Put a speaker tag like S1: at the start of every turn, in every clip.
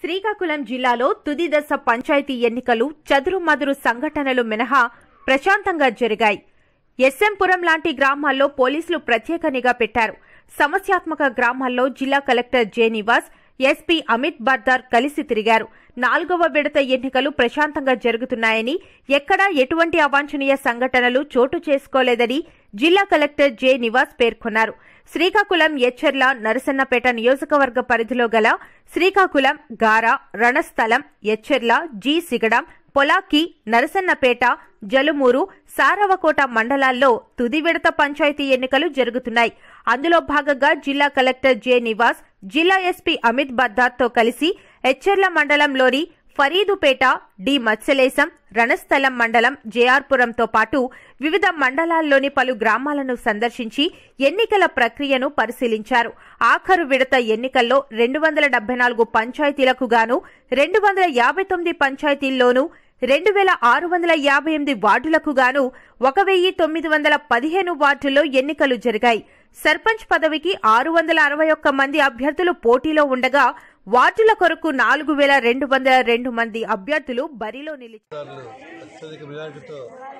S1: శ్రీకాకుళం జిల్లాలో తుది దశ పంచాయతీ ఎన్నికలు చదురుమదురు సంఘటనలు మినహా ప్రశాంతంగా జరిగాయి ఎస్ఎంపురం లాంటి గ్రామాల్లో పోలీసులు ప్రత్యేక నిఘా పెట్టారు సమస్యాత్మక గ్రామాల్లో జిల్లా collector J Nivas SP Amit Bardar కలిసి తిరిగారు నాలుగవ విడత ఎన్నికలు ప్రశాంతంగా జరుగుతున్నాయని ఎక్కడా ఎటువంటి అవాంఛనీయ సంఘటనలు చోటు చేసుకోలేదని జిల్లా కలెక్టర్ జె నివాస్ పేర్కొన్నారు శ్రీకాకుళం ఎచ్చెర్ల నరసన్నపేట నియోజకవర్గ పరిధిలో గల శ్రీకాకుళం గారా రణస్థలం ఎచ్చెర్ల జి సిగడం పొలాకి నరసన్నపేట జలుమూరు సారవకోట మండలాల్లో తుది విడత పంచాయతీ ఎన్నికలు జరుగుతున్నాయి అందులో భాగంగా జిల్లా కలెక్టర్ జె నివాస్ జిల్లా ఎస్పీ అమిత్ బద్దార్తో కలిసి ఎచ్చెర్ల మండలంలోని ఫరీదుపేట డి మత్స్యలేశం రణస్థలం మండలం జేఆర్పురంతో పాటు వివిధ మండలాల్లోని పలు గ్రామాలను సందర్శించి ఎన్నికల ప్రక్రియను పరిశీలించారు ఆఖరు విడత ఎన్నికల్లో రెండు వందల డెబ్బై నాలుగు పంచాయతీలకు గాను రెండు వందల యాభై తొమ్మిది పంచాయతీల్లోనూ రెండు వేల ఆరు వందల యాభై ఎనిమిది వార్డులకు గాను ఒక వెయ్యి తొమ్మిది వందల పదిహేను వార్డుల్లో ఎన్నికలు జరిగాయి సర్పంచ్ పదవికి ఆరు వందల అరవై ఒక్క మంది అభ్యర్థులు పోటీలో ఉండగా వార్డుల కొరకు నాలుగు వేల రెండు వందల రెండు మంది అభ్యర్థులు బరిలో నిలిచారు
S2: అధికారులు అత్యధిక మెజార్టీతో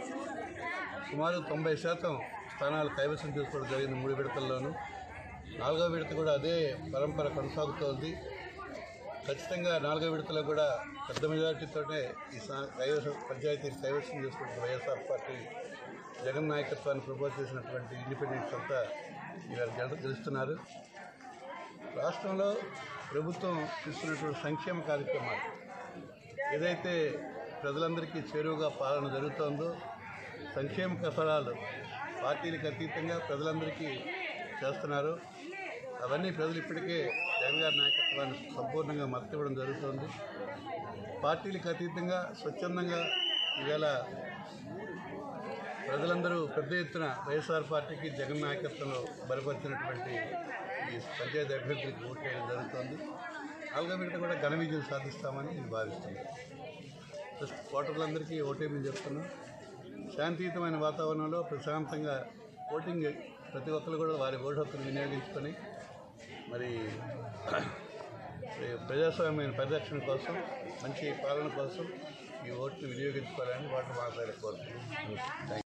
S2: సుమారు తొంభై శాతం స్థానాలు కైవసం చేసుకోవడం జరిగింది మూడు విడతల్లోనూ నాలుగో విడత కూడా అదే పరంపర కొనసాగుతోంది ఖచ్చితంగా నాలుగో విడతలో కూడా పెద్ద మెజార్టీతోనే ఈ సా- కైవసం పంచాయతీ కైవసం చేసుకుంటున్న వైఎస్ఆర్ పార్టీ జగన్ నాయకత్వాన్ని ప్రపోజ్ చేసినటువంటి ఇండిపెండెంట్స్ అంతా ఇవాళ గెలు- గెలుస్తున్నారు రాష్ట్రంలో ప్రభుత్వం తీసుకున్నటువంటి సంక్షేమ కార్యక్రమాలు ఏదైతే ప్రజలందరికీ చేరువుగా పాలన జరుగుతోందో సంక్షేమ కసరాలు పార్టీలకు అతీతంగా ప్రజలందరికీ చేస్తున్నారు అవన్నీ ప్రజలు ఇప్పటికే జగన్ గారి నాయకత్వాన్ని సంపూర్ణంగా మద్దతు ఇవ్వడం జరుగుతోంది పార్టీలకు అతీతంగా స్వచ్ఛందంగా ఈవేళ ప్రజలందరూ పెద్ద ఎత్తున వైఎస్ఆర్ పార్టీకి జగన్ నాయకత్వంలో బలపరిచినటువంటి ఈ పంచాయతీ అభ్యర్థులకు ఓటు వేయడం జరుగుతోంది నాలుగో విడత కూడా ఘన విజయం సాధిస్తామని నేను భావిస్తున్నాను జస్ట్ ఓటర్లందరికీ ఓటేమని చెప్తున్నాం శాంతియుతమైన వాతావరణంలో ప్రశాంతంగా ఓటింగ్ ప్రతి ఒక్కరు కూడా వారి ఓటు హక్కును వినియోగించుకొని మరి ఈ ప్రజాస్వామ్య పరిరక్షణ కోసం మంచి పాలన కోసం ఈ ఓటును వినియోగించుకోవాలని వాటి మాట్లాడే కోరుతున్నాను థ్యాంక్ యూ